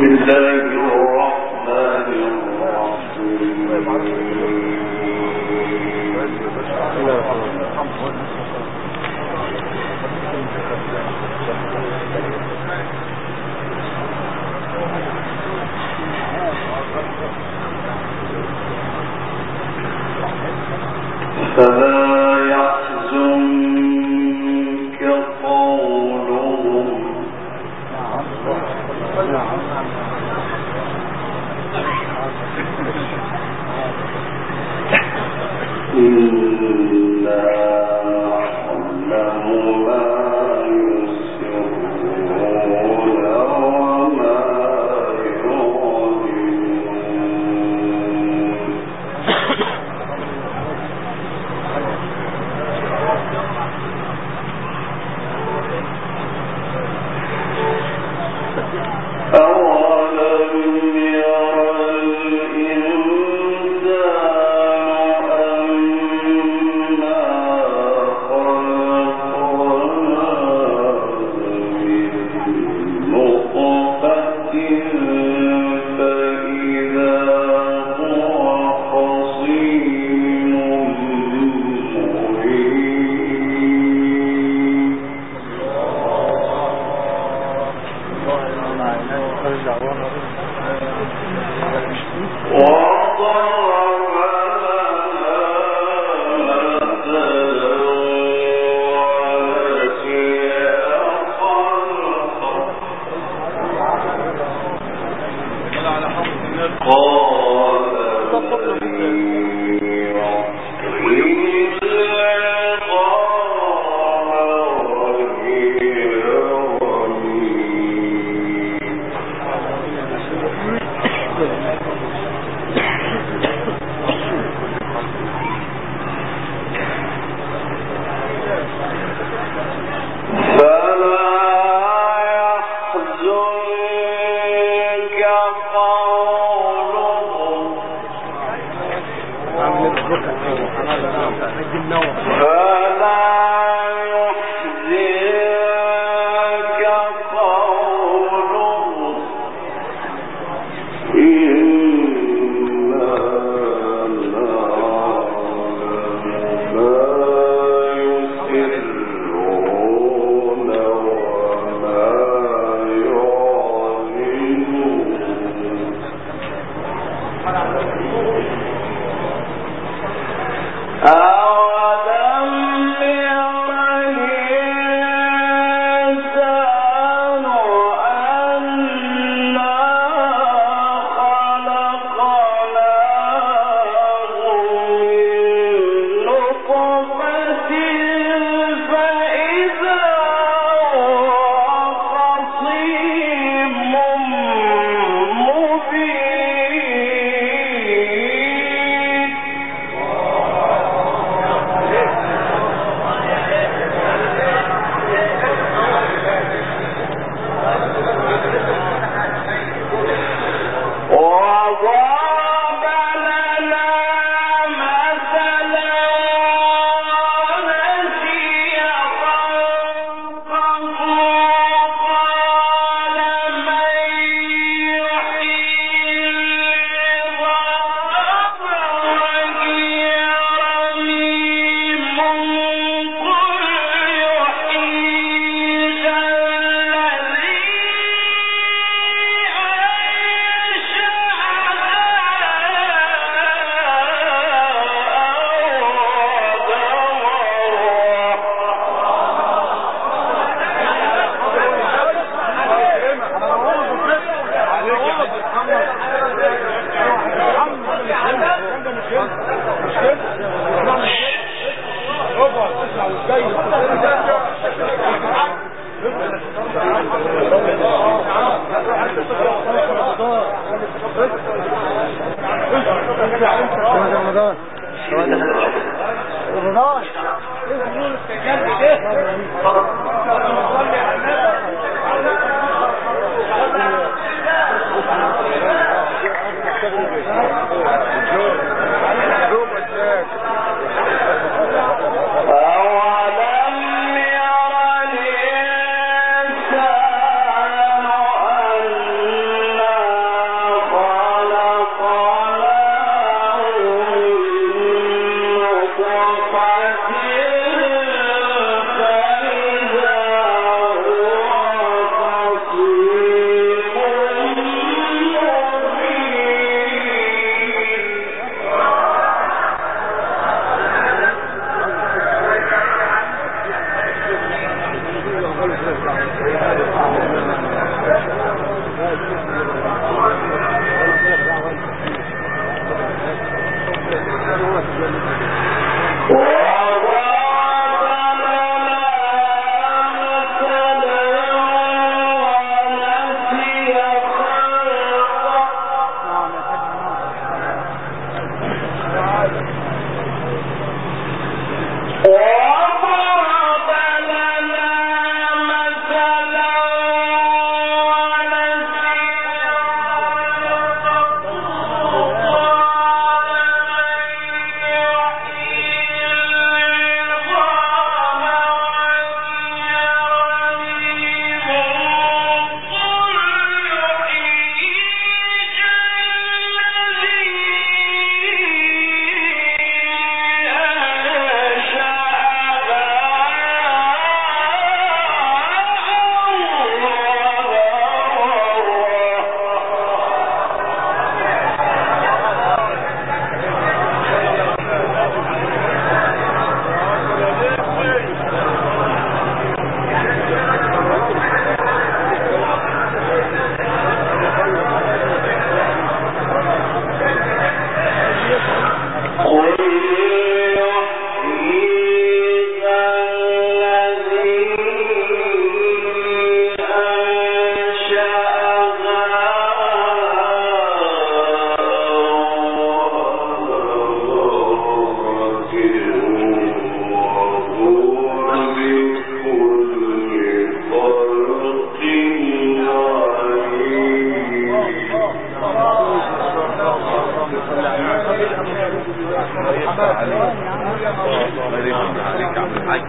شاء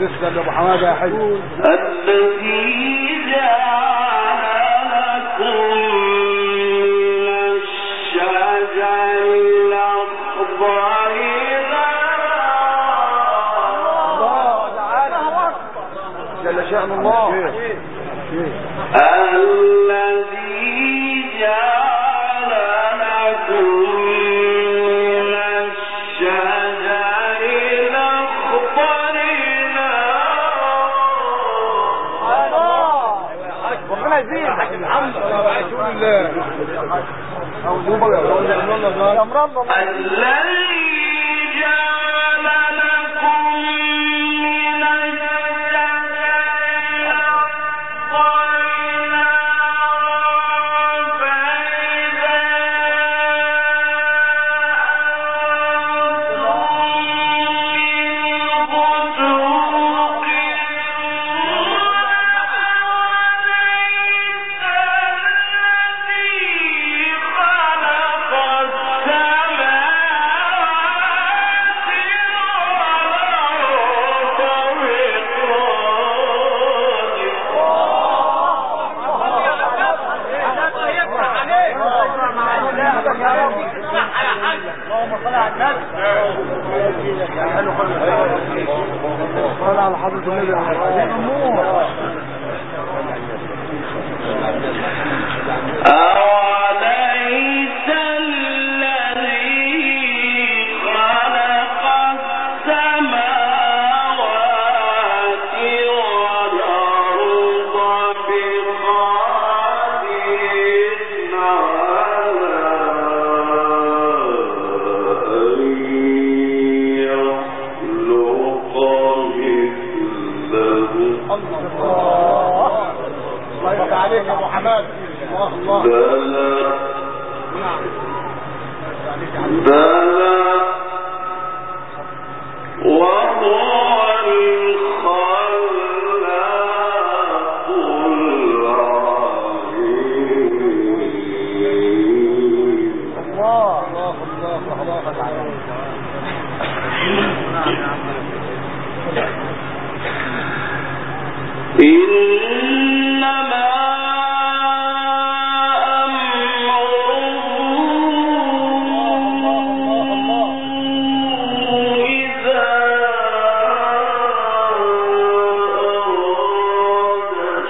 تسلم يا ابو حماده يا حلو الذي جعل لكم من الشجر الأخضر نارا جل شأن الله الذي جعل لكم من الشجر الأخضر نارا ربنا يزيدك الحمد لله رسول الله او دوبك يا مرام الذي جعل لكم من الشجر الأخضر نارا فإذا أنتم الذي خلق صلى على حضرة النبي أوليس الذي خلق السماوات والأرض بقادر على أن يخلق مثلهم الله يفتح عليك يا ابو حماد الله الله بلى بلى وهو الخلاق العليم الله الله الله الله تعالى إنما أمره إذا أراد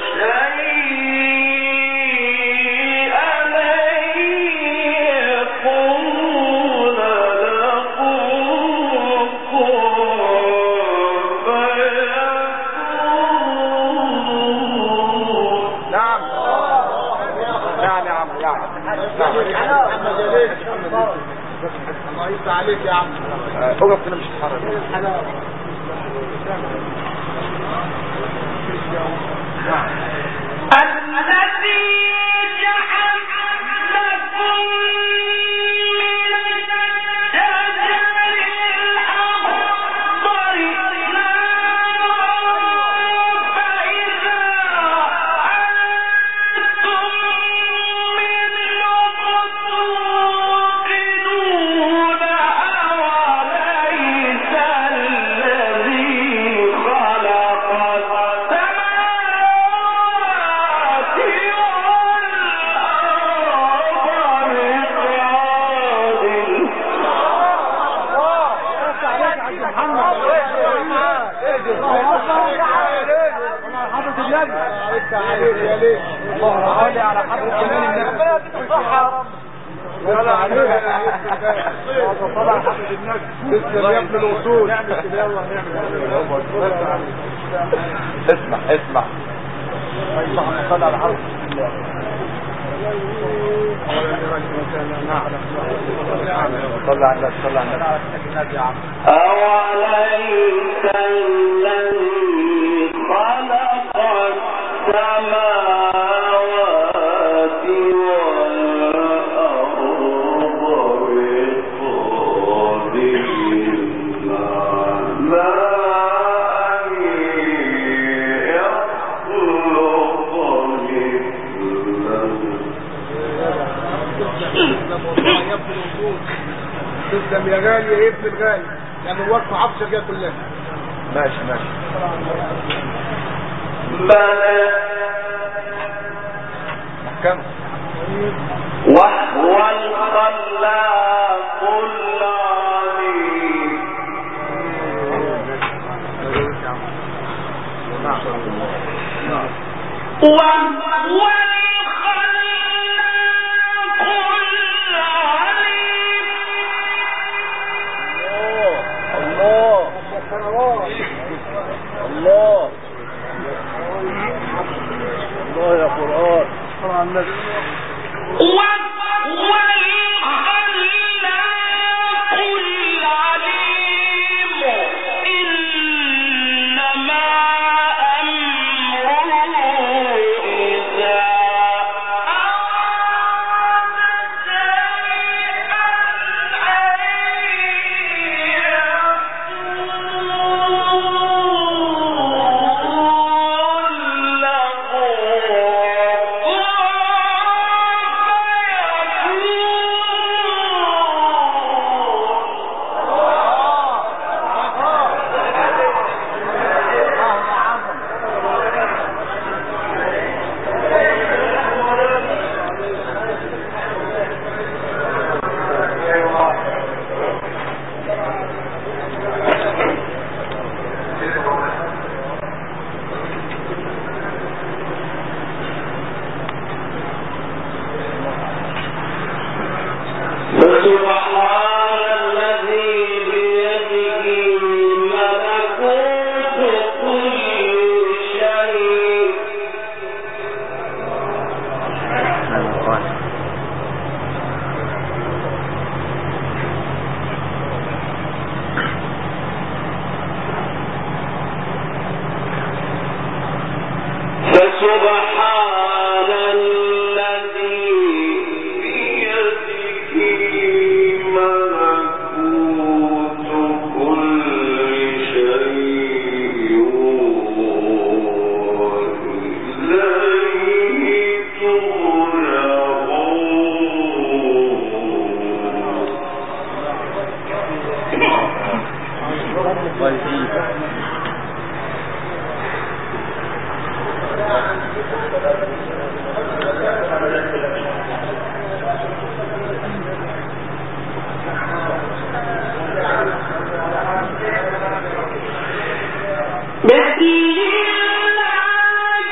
شيئا أن يقول له كن فيكون نعم يعني يا عم يعني محمد يا ليل الله يفتح عليك يا عم اقف كده مش هتتحرك الذي جعل لكم من الشجر الأخضر نارا فإذا أنتم منه توقدون أوليس الذي خلق السماوات حضرة النبي عليك يا ليل الله صل على حضرة النبي ربنا يديك الصحة يا رب صل عليك صل على حضرة النبي تسلم يا ابن الوصول يلا نعمل اسمع اسمع اللهم صل على حضرة صل على النبي صل على النبي يا عم أوليس الذي خلق السماوات والأرض بقادر على أن يخلق مثلهم تسلم يا غالي يا ابن الغالي يعني الوقت عطشة كده كلها ماشي ماشي بلى محكمة وهو الخلاق العليم وهو الخلاق العليم الله الله الله يا قرآن قرآن النبي وهو الخلاق العليم إنما أمره إذا أراد شيئا أن يقول له فسبحان الذي بيده ملكوت كل شيء فسبحان الذي بيده ملكوت كل شيء وإليه ترجعون الله يزيد بسم الله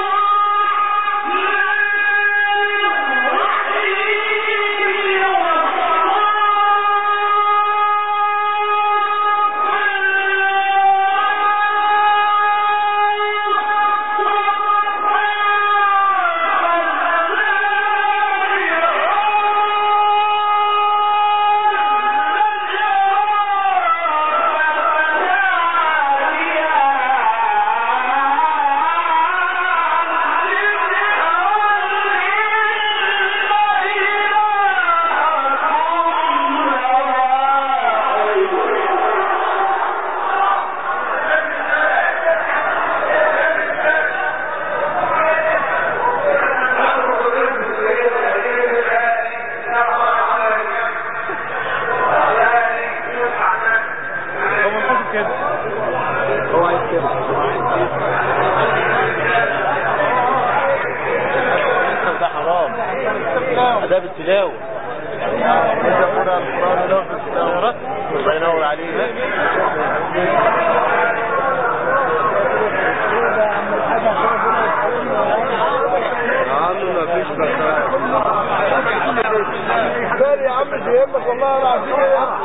هو منحصر كده هو عايز كده ده حرام اداب التلاوه انت قرأ القرآن ده في التلاوة. الله ينور عليك يا عم مفيش بكاء بالي يا عم مش يهمك والله العظيم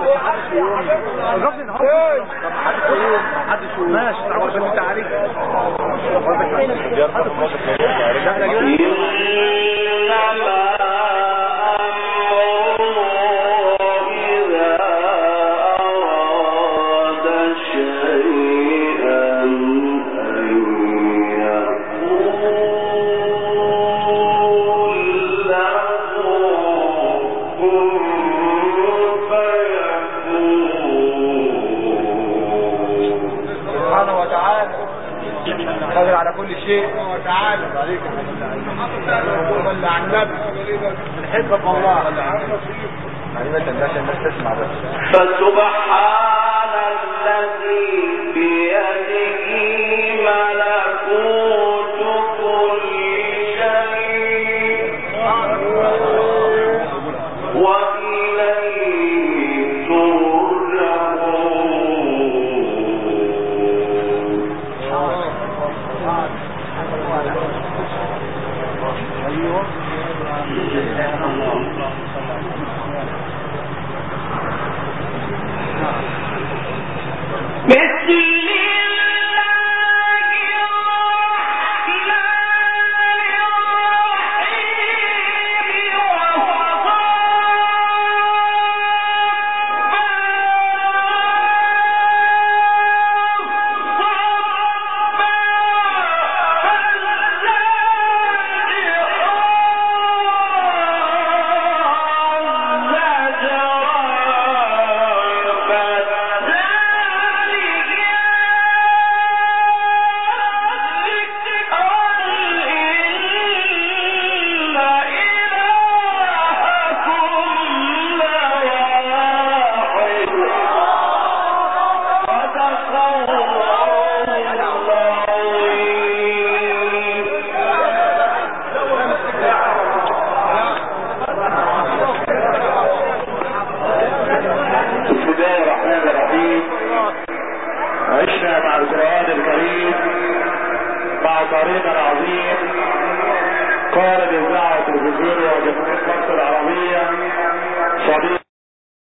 غصب عنك محدش يقول محدش يقول ماشي تعود انت عليك جرب رجعنا إنما أمره إذا أراد شيئا أن يقول له كن فيكون سبحانه وتعالى قادر على كل شيء وتعالى عليك صلى على النبي بنحبك والله يعني مثلا عشان الناس تسمع بس فسبحان الذي بيده عطارين العظيم قائد اذاعه